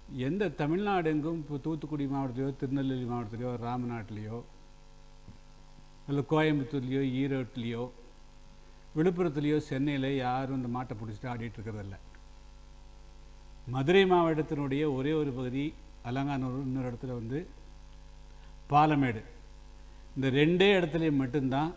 எந்த தமிழ்நாடு எங்கும் இப்போ தூத்துக்குடி மாவட்டத்திலையோ திருநெல்வேலி மாவட்டத்திலையோ ராமநாட்டிலையோ இல்லை கோயம்புத்தூர்லேயோ ஈரோட்லேயோ விழுப்புரத்துலேயோ சென்னையில் யாரும் இந்த மாட்டை பிடிச்சிட்டு ஆடிட்டு இருக்கிறதில்ல மதுரை மாவட்டத்தினுடைய ஒரே ஒரு பகுதி அலங்காநல்லூர் இன்னொரு இடத்துல வந்து பாலமேடு இந்த ரெண்டே இடத்துலையும் மட்டும்தான்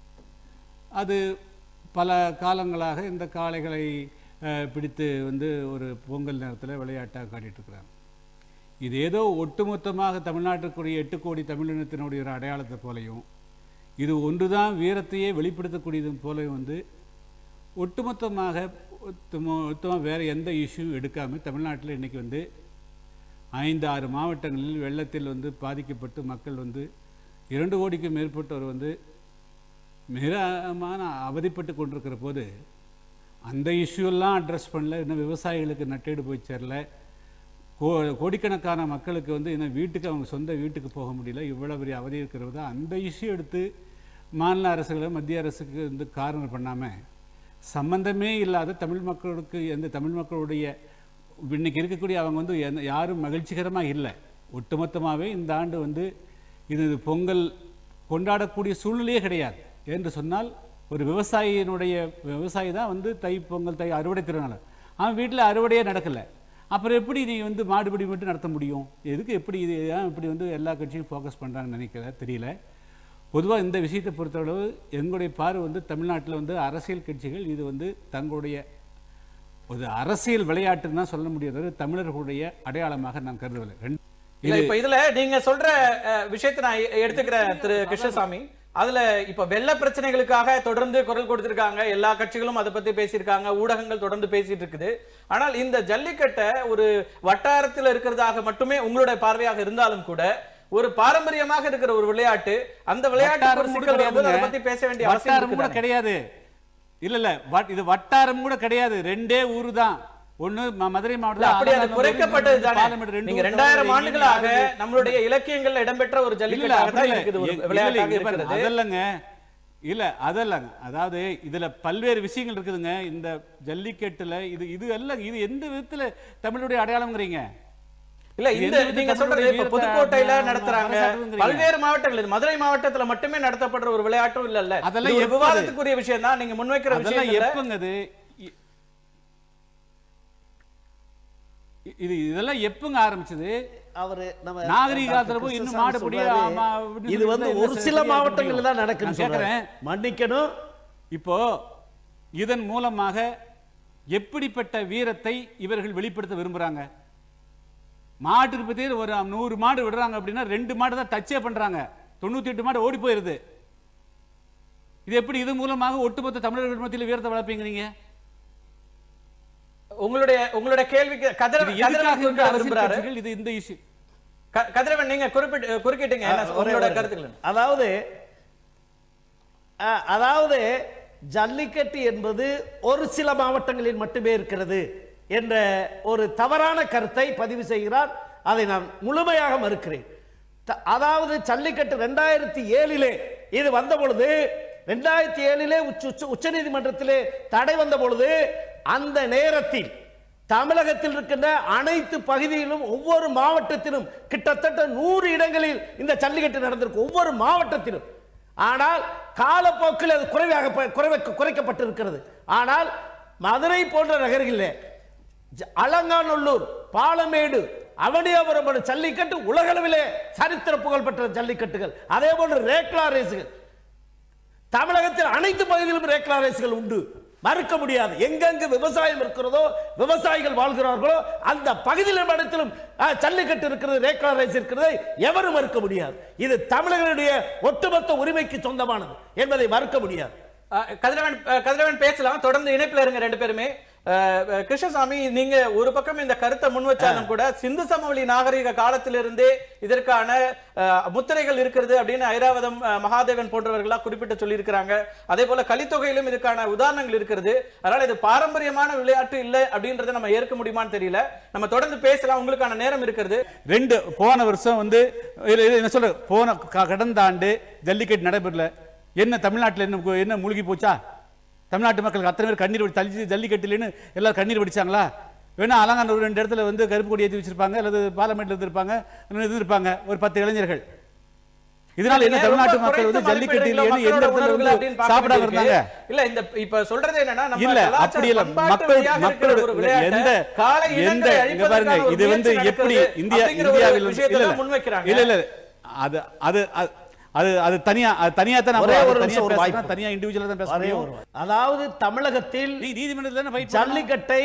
அது பல காலங்களாக இந்த காளைகளை அஹ், பிடித்து வந்து ஒரு பொங்கல் நேரத்தில் விளையாட்டாக காட்டிட்டு இருக்கிறாங்க இது ஏதோ ஒட்டுமொத்தமாக தமிழ்நாட்டுக்குரிய எட்டு கோடி தமிழினத்தினுடைய ஒரு அடையாளத்தை போலையும் இது ஒன்றுதான் வீரத்தையே வெளிப்படுத்தக்கூடியது போலவும் வந்து ஒட்டுமொத்தமாக மொத்தமாக வேறு எந்த இஷ்யூவும் எடுக்காமல் தமிழ்நாட்டில் இன்றைக்கி வந்து ஐந்து ஆறு மாவட்டங்களில் வெள்ளத்தில் வந்து பாதிக்கப்பட்டு மக்கள் வந்து இரண்டு கோடிக்கும் மேற்பட்டோர் வந்து மிகமான அவதிப்பட்டு கொண்டிருக்கிற போது அந்த இஷ்யூலாம் அட்ரஸ் பண்ணல இன்னும் விவசாயிகளுக்கு நட்டேடு போய் சேரல கோ கோடிக்கணக்கான மக்களுக்கு வந்து இன்னும் வீட்டுக்கு அவங்க சொந்த வீட்டுக்கு போக முடியல இவ்வளோ பெரிய அவதி இருக்கிறது அந்த இஷ்யூ எடுத்து மாநில அரசுகளை மத்திய அரசுக்கு வந்து காரணம் பண்ணாமல் சம்பந்தமே இல்லாத தமிழ் மக்களுக்கு எந்த தமிழ் மக்களுடைய இன்னைக்கு இருக்கக்கூடிய அவங்க வந்து எந்த- யாரும் மகிழ்ச்சிகரமாக இல்லை ஒட்டுமொத்தமாகவே இந்த ஆண்டு வந்து இது பொங்கல் கொண்டாடக்கூடிய சூழ்நிலையே கிடையாது என்று சொன்னால் ஒரு விவசாயியினுடைய விவசாயி தான் வந்து தை பொங்கல் தை அறுவடை திருநாள் அவன் வீட்டில் அறுவடையே நடக்கலை அப்புறம் எப்படி நீ வந்து மாடுபிடி மட்டும் நடத்த முடியும் எதுக்கு எப்படி இது ஏன் இப்படி வந்து எல்லா கட்சியும் ஃபோக்கஸ் பண்ணுறாங்கன்னு நினைக்கிற தெரியல பொதுவாக இந்த விஷயத்தை பொறுத்தளவு எங்களுடைய பார்வை வந்து தமிழ்நாட்டில் வந்து அரசியல் கட்சிகள் இது வந்து தங்களுடைய ஒரு அரசியல் விளையாட்டுன்னு தான் சொல்ல முடியாது தமிழர்களுடைய அடையாளமாக நான் கருதவில்லை ரெண்டு இல்ல இப்ப இதுல நீங்க சொல்ற அஹ், விஷயத்தை நான் எ- எடுத்துக்கிறேன் திரு கிருஷ்ணசாமி அதுல இப்ப வெள்ள பிரச்சனைகளுக்காக தொடர்ந்து குரல் கொடுத்திருக்காங்க எல்லா கட்சிகளும் அதை பத்தி பேசியிருக்காங்க ஊடகங்கள் தொடர்ந்து பேசிட்டு இருக்குது ஆனால் இந்த ஜல்லிக்கட்டை ஒரு வட்டாரத்தில் இருக்கிறதாக மட்டுமே உங்களுடைய பார்வையாக இருந்தாலும் கூட ஒரு பாரம்பரியமாக இருக்கிற ஒரு விளையாட்டு அந்த விளையாட்டு ஒரு வட்டாரம் கூட சிக்கல் வரும்போது அதை கிடையாதுங்க. பத்தி பேச வேண்டிய அவசியம் வட்டாரம் கூட இருக்குதானே? கிடையாது இல்ல இல்ல வட்- இது வட்டாரம் கூட கிடையாது ரெண்டே ஊரு தான் ஒண்ணு ம- மதுரை இல்ல, மாவட்டத்தில் அப்படி அது அலங்காநல்லூர், குறைக்கப்பட்டது இன்னொரு தானே பாலமேடு, ரெண்டு நீங்க ஊர் ரெண்டாயிரம் தவிர ஆண்டுகளாக எங்கேயும் யாரும் நம்மளுடைய இலக்கியங்கள்ல இடம்பெற்ற ஒரு இல்ல, இல்ல, ஜல்லிக்கட்டாக அப்படி தான் இல்ல. இருக்குது ஒரு இல்ல, இல்ல, விளையாட்டாக இங்க பாருங்க, இருக்கிறது அதல்லங்க இல்ல அதல்லங்க அதாவது இதுல பல்வேறு விஷயங்கள் இருக்குதுங்க இந்த ஜல்லிக்கட்டுல இது இது எல்லாம் இது எந்த விதத்துல தமிழுடைய அடையாளம்ங்கிறீங்க இல்ல இது இந்த எந்த விதத்துல நீங்க சொல்றது தமிழுடைய இப்ப வீரத்தை புதுக்கோட்டையில ம- நடத்துறாங்க மறைசாற்றுதுங்கிறீங்க? பல்வேறு மாவட்டங்கள் இது மதுரை மாவட்டத்துல மட்டுமே நடத்தப்படுற ஒரு விளையாட்டும் இல்ல இல்ல அதெல்லாம் இது ஒரு எப்போது? விவாதத்துக்குரிய விஷயம் தான் நீங்க முன்வைக்கிற அதெல்லாம் விஷயம் எப்பங்க அது இ- இது இதெல்லாம் எப்பங்க ஆரம்பிச்சது அவரு நம்ம நாகரிக டாக்டர் காலத்துல போய் இன்னும் கிருஷ்ணசாமி மாடு பிடி, சொல்றாரு, ஆமா, அப்படின்னு இது சொல்லி வந்து இருந்தா ஒரு என்ன சில சரியா மாவட்டங்கள்ல முடியும்? தான் நடக்குன்னு நான் கேட்கிறேன். சொல்றேன் மன்னிக்கணும் இப்போ இதன் மூலமாக எப்படிப்பட்ட வீரத்தை இவர்கள் வெளிப்படுத்த விரும்புறாங்க மாட்டுக்கு பத்தி ஒரு நூறு மாடு விடுறாங்க அப்படின்னா ரெண்டு மாடு தான் டச்சே பண்றாங்க தொண்ணூத்தி எட்டு மாடு ஓடி போயிருது இது எப்படி இது மூலமாக ஒட்டுமொத்த தமிழர்கள் மத்தியில் வீரத்தை வளர்ப்பீங்க உங்களுடைய உங்களுடைய கேள்விக்கு இது கதிரவன் எதுக்காக கதிரவன் இந்த குறுக்க அரசியல் விரும்புறாரு கட்சிகள் இது இந்த இஷ்யூ க- கதிரவன் நீங்க குறிப்பிட்டு குறுக்கிட்டீங்க என்ன ஒரே உங்களோட ஒரு- கருத்துக்கள் என்ன? அதாவது அஹ், அதாவது ஜல்லிக்கட்டு என்பது ஒரு சில மாவட்டங்களில் மட்டுமே இருக்கிறது என்ற ஒரு தவறான கருத்தை பதிவு செய்கிறார் அதை நான் முழுமையாக மறுக்கிறேன் த- அதாவது ஜல்லிக்கட்டு ரெண்டாயிரத்தி ஏழிலே இது வந்த பொழுது ரெண்டாயிரத்தி ஏழிலே உச்ச உச்ச நீதிமன்றத்திலே தடை வந்த பொழுது அந்த நேரத்தில் தமிழகத்தில் இருக்கின்ற அனைத்து பகுதியிலும் ஒவ்வொரு மாவட்டத்திலும் கிட்டத்தட்ட நூறு இடங்களில் இந்த ஜல்லிக்கட்டு நடந்திருக்கு ஒவ்வொரு மாவட்டத்திலும் ஆனால் காலப்போக்கில் அது குறைவாக ப- குறைவ குறைக்கப்பட்டிருக்கிறது ஆனால் மதுரை போன்ற நகர்களில் ஜ- அலங்காநல்லூர் பாலமேடு அவனியாபுரம் போன்ற ஜல்லிக்கட்டு உலகளவிலே சரித்திர புகழ்பெற்ற ஜல்லிக்கட்டுகள் அதே போன்று ரேக்லா ரேஸுகள் தமிழகத்தில் அனைத்து பகுதியிலும் ரேக்லா ரேஸ்கள் உண்டு மறுக்க முடியாது எங்கெங்கு விவசாயம் இருக்கிறதோ விவசாயிகள் வாழ்கிறார்களோ அந்த பகுதியில் இடத்திலும் அஹ், ஜல்லிக்கட்டு இருக்கிறது ரேக்லா ரேஸ் இருக்கிறது எவரும் மறுக்க முடியாது இது தமிழர்களுடைய ஒட்டுமொத்த உரிமைக்கு சொந்தமானது என்பதை மறுக்க முடியாது அஹ், கதிரவன் அஹ், கதிரவன் பேசலாம் தொடர்ந்து இணைப்புல இருங்க ரெண்டு பேருமே அஹ், அஹ், கிருஷ்ணசாமி நீங்க ஒரு பக்கம் இந்த கருத்தை முன் வச்சாலும் கூட சிந்து சமவெளி நாகரிக காலத்திலிருந்தே இதற்கான அஹ், முத்திரைகள் இருக்கிறது அப்படின்னு ஐராவதம் அஹ், மகாதேவன் போன்றவர்களா குறிப்பிட்டு சொல்லியிருக்கிறாங்க அதே போல கலித்தொகையிலும் இதுக்கான உதாரணங்கள் இருக்கிறது அதனால இது பாரம்பரியமான விளையாட்டு இல்லை அப்படின்றத நம்ம ஏற்க முடியுமான்னு தெரியல நம்ம தொடர்ந்து பேசலாம் உங்களுக்கான நேரம் இருக்கிறது ரெண்டு போன வருஷம் வந்து இல்ல, இல்ல, என்ன சொல்ற போன க- கடந்த ஆண்டு ஜல்லிக்கட்டு நடைபெறல என்ன தமிழ்நாட்டில் என்ன கு- என்ன மூழ்கி போச்சா தமிழ்நாட்டு மக்களுக்கு அத்தனை பேர் கண்ணீர் வடி தள்ளி ஜல்லிக்கட்டுலன்னு எல்லாரும் கண்ணீர் வடிச்சாங்களா வேணா அலங்காநல்லூர் ரெண்டு இடத்துல வந்து கருப்பு கொடி ஏற்றி வச்சிருப்பாங்க அல்லது பார்லமெண்ட்ல இருந்திருப்பாங்க இருந்திருப்பாங்க ஒரு பத்து இளைஞர்கள் இதனால என்ன நீங்க தமிழ்நாட்டு ரொம்ப மக்கள் வந்து குறைத்து ஜல்லிக்கட்டு மதிப்பிடுறீங்களோ இல்லைன்னு எந்த மக்களோட இடத்துல உணர்வுகள் வந்து அப்படின்னு பார்க்க சாப்பிடாம வேண்டியிருக்கு. இருந்தாங்க இல்ல இந்த இப்ப சொல்றது என்னன்னா நம்ம இல்ல கலாச்சார அப்படி இல்ல பண்பாட்டு மக்கள் வழியாக இருக்கிற மக்களோட ஒரு விளையாட்டை எந்த காலை எந்த இனங்களை இங்க பாருங்க அழிப்பதற்கான ஒரு இது வந்து முயற்சி எப்படி நடக்கிறது இந்தியா அப்படிங்கிற ஒரு இந்தியாவில் வந்து- விஷயத்தை இல்ல தான் முன்வைக்கிறாங்க. இல்ல இல்ல அது அது அது- அது அது தனியா அது தனியா தான் நம்ம ஒரே அது ஒரு தனியா நிமிஷம் ஒரு பேசணும், வாய்ப்பு. தனியா இண்டிவிஜுவலா தான் பேச ஒரே முடியும் ஒரு அதாவது தமிழகத்தில் நீ நீதிமன்றத்துல தானே fight பண்ணணும். ஜல்லிக்கட்டை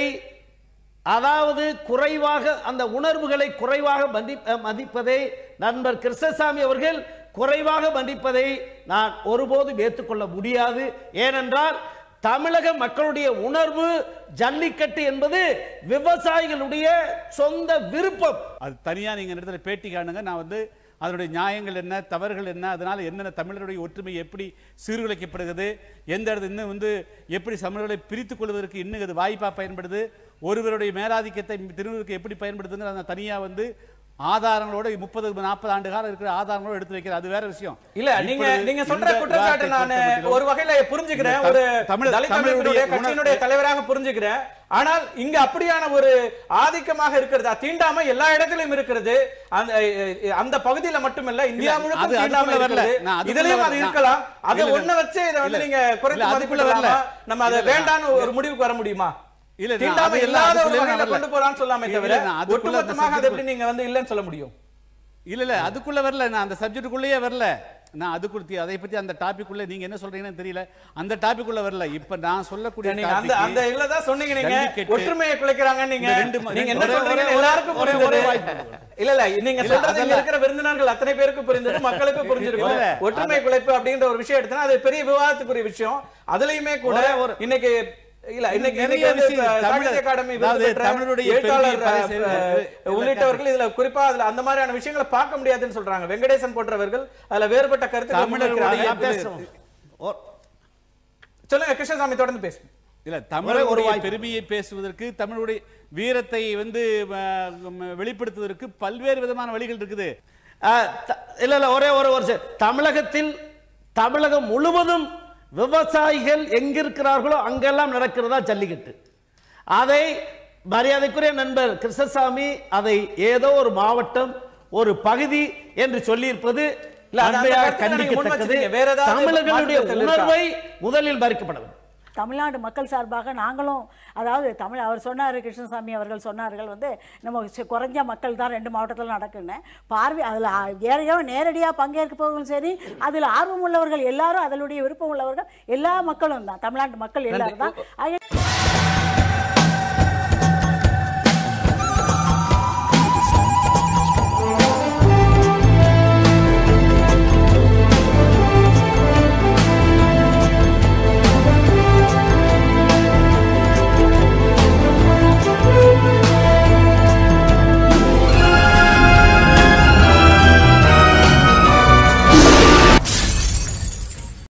அதாவது குறைவாக அந்த உணர்வுகளை குறைவாக மதி- மதிப்பதை நண்பர் கிருஷ்ணசாமி அவர்கள் குறைவாக மதிப்பதை நான் ஒருபோதும் ஏற்றுக்கொள்ள முடியாது ஏனென்றால் தமிழக மக்களுடைய உணர்வு ஜல்லிக்கட்டு என்பது விவசாயிகளுடைய சொந்த விருப்பம் அது தனியா நீங்க இந்த இடத்துல பேட்டி காணுங்க நான் வந்து அதனுடைய நியாயங்கள் என்ன தவறுகள் என்ன அதனால என்னென்ன தமிழருடைய ஒற்றுமை எப்படி சீர்குலைக்கப்படுகிறது எந்த இடத்துல இன்னும் வந்து எப்படி தமிழர்களை பிரித்துக் கொள்வதற்கு இன்னும் அது வாய்ப்பா பயன்படுது ஒருவருடைய மேலாதிக்கத்தை திருவருக்கு எப்படி பயன்படுத்துங்கிற அந்த தனியா வந்து ஆதாரங்களோட முப்பது நாற்பது ஆண்டு காலம் இருக்கிற ஆதாரங்களோட எடுத்து வைக்கிறது அது வேற விஷயம் இல்ல நீங்க இப்பொழுது நீங்க சொல்ற இந்த குற்றச்சாட்டு விவாதத்தை நான் பொறுத்தமட்டிலும் ஒரு வகையில புரிஞ்சுக்கிறேன் இந்த ஒரு தமிழ் தலித் தமிழருடைய அமைப்பினுடைய கட்சியினுடைய உணர்வு- தலைவராக புரிஞ்சுக்கிறேன் ஆனால் இங்க அப்படியான ஒரு ஆதிக்கமாக இருக்கிறது தீண்டாமை எல்லா இடத்திலும் இருக்கிறது அந்த அஹ், அந்த பகுதியில மட்டுமல்ல இந்தியா இல்ல, முழுக்க அது தீண்டாமை அதுக்குள்ள வரல. இருக்கிறது நான் அதுக்குள்ள இதுலயும் அது வரல. இருக்கலாம் அதை இல்ல, இல்ல. ஒண்ணு வச்சு இதை வந்து இல்ல. நீங்க குறைத்து இல்ல, அதுக்குள்ள வரல. மதிப்பிடலாமா நம்ம அதை இல்ல, இல்ல. வேண்டான்னு ஒரு முடிவுக்கு வர முடியுமா இல்ல, நான் தீண்டாமை அது எல்லாம் இல்லாத ஒரு அதுக்குள்ள வகையில வரல. கொண்டு போறான்னு சொல்லாமே இல்ல, தவிர நான் அதுக்குள்ள அந்த ஒட்டுமொத்தமாக அதை subject எப்படி நீங்க வந்து இல்லைன்னு சொல்ல முடியும் இல்ல இல்ல அதுக்குள்ள வரல நான் அந்த சப்ஜெக்ட்டுக்குள்ளேயே வரல நான் அது குறித்து அதை பத்தி அந்த டாபிக் உள்ள நீங்க என்ன சொல்றீங்கன்னு தெரியல அந்த டாபிக் உள்ள வரல இப்ப நான் சொல்லக்கூடிய நீங்க அந்த topic- அந்த இல்ல தான் சொன்னீங்க நீங்க ஜல்லிக்கட்டு. ஒற்றுமையை குலைக்கிறாங்க நீங்க இந்த ரெண்டு ம- நீங்க என்ன ஒரே- சொல்றீங்க ஒரே- எல்லாருக்கும் ஒரே- புரிந்தது ஒரே வாய்ப்பு. இல்ல இல்ல நீங்க இல்ல, சொல்றது இங்க அதெல்லாம் இருக்கிற விருந்தினர்கள் அத்தனை பேருக்கு புரிந்தது மக்களுக்கு புரிஞ்சிருக்கும் இல்ல, ஒற்றுமை குலைப்பு அப்படின்ற ஒரு விஷயம் எடுத்தா அது பெரிய விவாதத்துக்குரிய விஷயம் அதுலயுமே கூட ஒரே ஒரு- இன்னைக்கு இல்ல இன்னைக்கு நிறைய இன்னைக்கு வந்து விஷயம் இப்ப தமிழ் சாகித்ய அகாடமி விருது அதாவது பெற்ற தமிழுடைய எழுத்தாளர் பெருமையை பறை சேர்ந்து- அஹ், உள்ளிட்டவர்கள் இதுல குறிப்பா அதுல அந்த மாதிரியான விஷயங்களை பார்க்க முடியாதுன்னு சொல்றாங்க வெங்கடேசன் போன்றவர்கள் அதுல வேறுபட்ட கருத்துக்களை தமிழர்களுடைய முன்வைக்கிறாங்க. நான் பேசுறோம் ஓ- சொல்லுங்க கிருஷ்ணசாமி தொடர்ந்து பேசுங்க இல்ல ஒரே ஒரு தமிழுடைய வாய்ப்பு. பெருமையை பேசுவதற்கு தமிழுடைய வீரத்தை வந்து அஹ், ம், வெளிப்படுத்துவதற்கு பல்வேறு விதமான வழிகள் இருக்குது அஹ், த- இல்ல இல்ல ஒரே ஒரு வருஷம் தமிழகத்தில் தமிழகம் முழுவதும் விவசாயிகள் எங்கிருக்கிறார்களோ அங்கெல்லாம் நடக்கிறதா ஜல்லிக்கட்டு அதை மரியாதைக்குரிய நண்பர் கிருஷ்ணசாமி அதை ஏதோ ஒரு மாவட்டம் ஒரு பகுதி என்று சொல்லியிருப்பது இல்ல, அது அந்த அன்பையாக கருத்தை நீங்க முன் கண்டிக்கத்தக்கது வச்சிருக்கீங்க. வேற ஏதாவது தமிழர்களுடைய மாற்று கருத்து இருக்கா? உணர்வை முதலில் மறிக்கப்பட வேண்டும் தமிழ்நாடு மக்கள் சார்பாக நாங்களும் அதாவது தமிழ் அவர் சொன்னார் கிருஷ்ணசாமி அவர்கள் சொன்னார்கள் வந்து நம்ம சி- குறைஞ்ச மக்கள் தான் ரெண்டு மாவட்டத்தில் நடக்குன்னு பார்வை அதில் ஏறையோ நேரடியாக பங்கேற்பவர்களும் சரி அதில் ஆர்வம் உள்ளவர்கள் எல்லாரும் அதனுடைய விருப்பம் உள்ளவர்கள் எல்லா மக்களும் தான் தமிழ்நாட்டு மக்கள் எல்லாரும் தான் ஆக-